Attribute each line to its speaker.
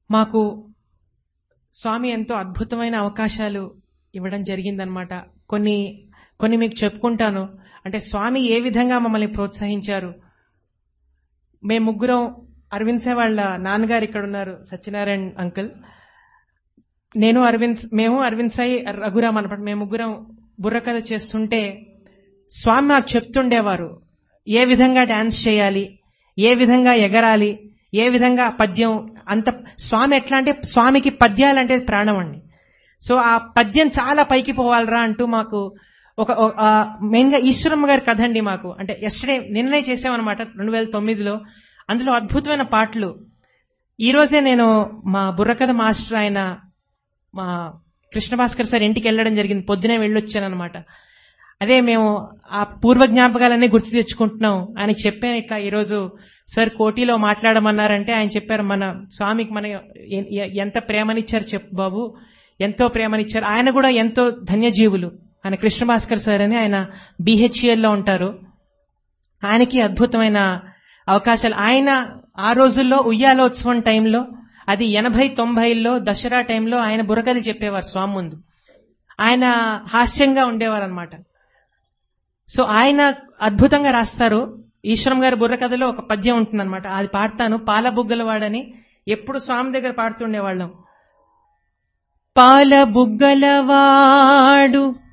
Speaker 1: మాకు స్వామి ఎంతో అద్భుతమైన అవకాశాలు ఇవ్వడం జరిగిందనమాట కొన్ని కొన్ని మీకు చెప్పుకుంటాను అంటే స్వామి ఏ విధంగా మమ్మల్ని ప్రోత్సహించారు మేము ముగ్గురం అరవింద్ సాయి వాళ్ళ నాన్నగారు ఇక్కడ ఉన్నారు సత్యనారాయణ అంకుల్ నేను అరవింద్ మేము అరవింద్ సాయి రఘురామ్ అనమాట మేము ముగ్గురం బుర్రకథ చేస్తుంటే స్వామి మాకు చెప్తుండేవారు ఏ విధంగా డాన్స్ చేయాలి ఏ విధంగా ఎగరాలి ఏ విధంగా పద్యం అంత స్వామి ఎట్లా అంటే స్వామికి పద్యాలంటే ప్రాణం అండి సో ఆ పద్యం చాలా పైకి పోవాలరా అంటూ మాకు ఒక మెయిన్ గా ఈశ్వరమ్మ గారి కథ అండి మాకు అంటే ఎస్టర్డే నిన్ననే చేసామన్నమాట రెండు వేల తొమ్మిదిలో అందులో అద్భుతమైన పాటలు ఈ రోజే నేను మా బుర్రకథ మాస్టర్ ఆయన మా కృష్ణ భాస్కర్ సార్ ఇంటికి వెళ్ళడం జరిగింది పొద్దునే వెళ్ళొచ్చాను అనమాట అదే మేము ఆ పూర్వ జ్ఞాపకాలన్నీ గుర్తు తెచ్చుకుంటున్నాం ఆయన చెప్పాను ఇట్లా ఈరోజు సార్ కోటిలో మాట్లాడమన్నారంటే ఆయన చెప్పారు మన స్వామికి మన ఎంత ప్రేమనిచ్చారు చెప్పు బాబు ఎంతో ప్రేమనిచ్చారు ఆయన కూడా ఎంతో ధన్యజీవులు ఆయన కృష్ణ భాస్కర్ సార్ అని ఆయన BHEL లో ఉంటారు ఆయనకి అద్భుతమైన అవకాశాలు ఆయన ఆ రోజుల్లో ఉయ్యాలోత్సవం టైంలో అది ఎనభై తొంభైల్లో దసరా టైంలో ఆయన బుర్రకథలు చెప్పేవారు స్వామి ముందు ఆయన హాస్యంగా ఉండేవారు అనమాట సో ఆయన అద్భుతంగా రాస్తారు ఈశ్వరం గారి బుర్రకథలో ఒక పద్యం ఉంటుందన్నమాట అది పాడతాను పాల బుగ్గలవాడని ఎప్పుడు స్వామి దగ్గర పాడుతుండేవాళ్ళం పాల బుగ్గలవాడు